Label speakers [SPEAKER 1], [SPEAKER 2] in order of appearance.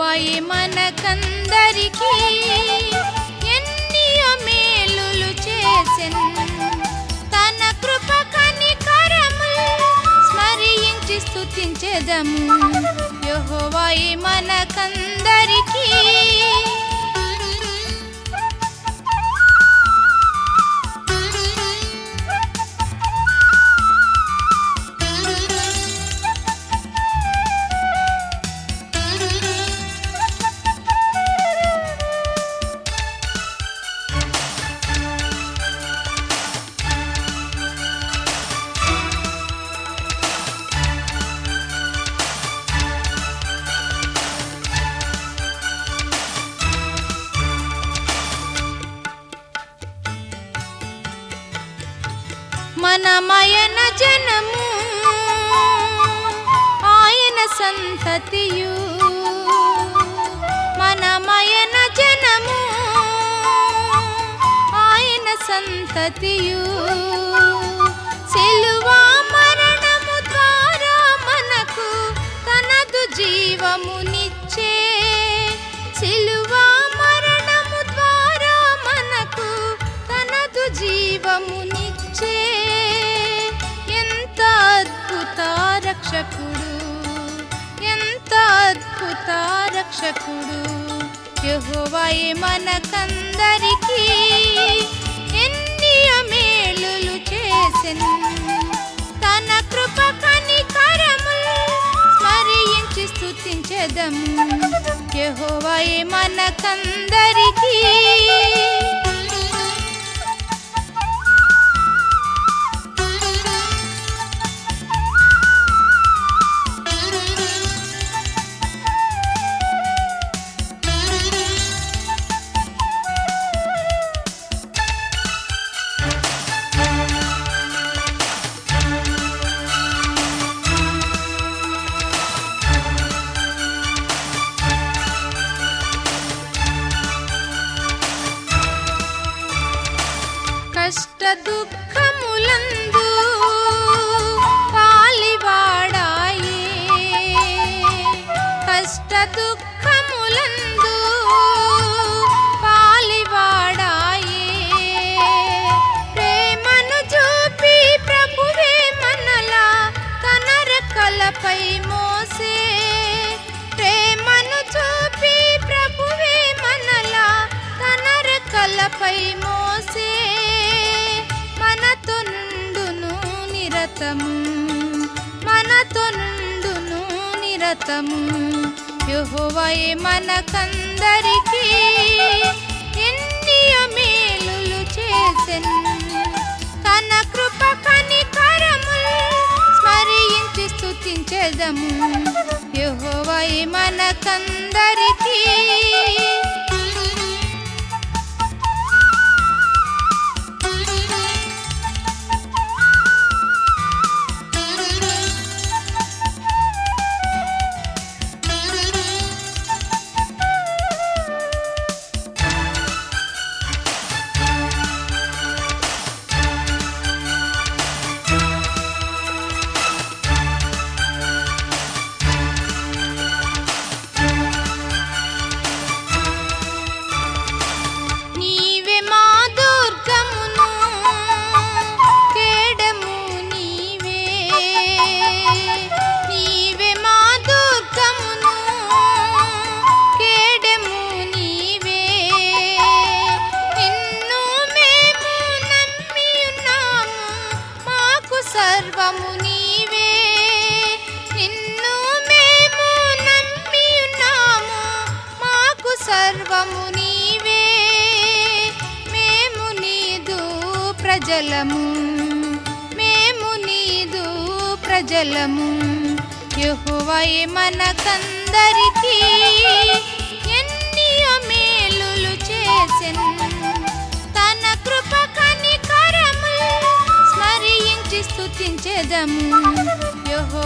[SPEAKER 1] యెహోవాయే మనకందరికీ ఎన్నియో మేలులు చేసెన్ తన కృప కనికరము స్మరించి స్తుతించెదము యెహోవాయే మనకందరికీ మనమయన జనము ఆయన సంతతియు మనమయన జనము ఆయన సంతతియు సిలువా మరణము ద్వారా మనకు తనదు జీవమునిచ్చే సిలువా మరణము ద్వారా మనకు తనదు జీవమునిచ్చే ఎంత అద్భుత రక్షకుడు ఎంత అద్భుత రక్షకుడు యెహోవాయే మనకందరికీ ఎన్ని మేలులు చేసెను తన కృప కనికరములు స్మరించి స్తుతించెదము యెహోవాయే మనకందరికీ కష్ట దుఃఖములందు పాలివాడాయే కష్ట దుఃఖములందు పాలివాడాయే ప్రేమను చూపి ప్రభువే మనలా తన రెక్కలపై మోసే ప్రేమను చూపి ప్రభువే మనలా తన రెక్కలపై మోసే మనతో నుండును నిరతము మనతో నుండును నిరతము యెహోవాయే మనకందరికీ ఎన్నియో మేలులు చేసెను తన కృప కనికరములు స్మరించి స్తుతించెదము యెహోవాయే మనకందరికీ నీవే మా దుర్గమును కేడము నీవే నీవే మా దుర్గమును కేడము నీవే నిన్ను మేము నమ్మి ఉన్నాము మాకు సర్వము నీవే నిన్ను మేము నమ్మి ఉన్నాము మాకు సర్వము నీవే మేము నీదు ప్రజలము మేము నీదు ప్రజలము యెహోవాయే మనకందరికీ ఎన్నియో మేలులు చేసెను తన కృప కనికరములు స్మరించి స్తుతించెదము యెహోవా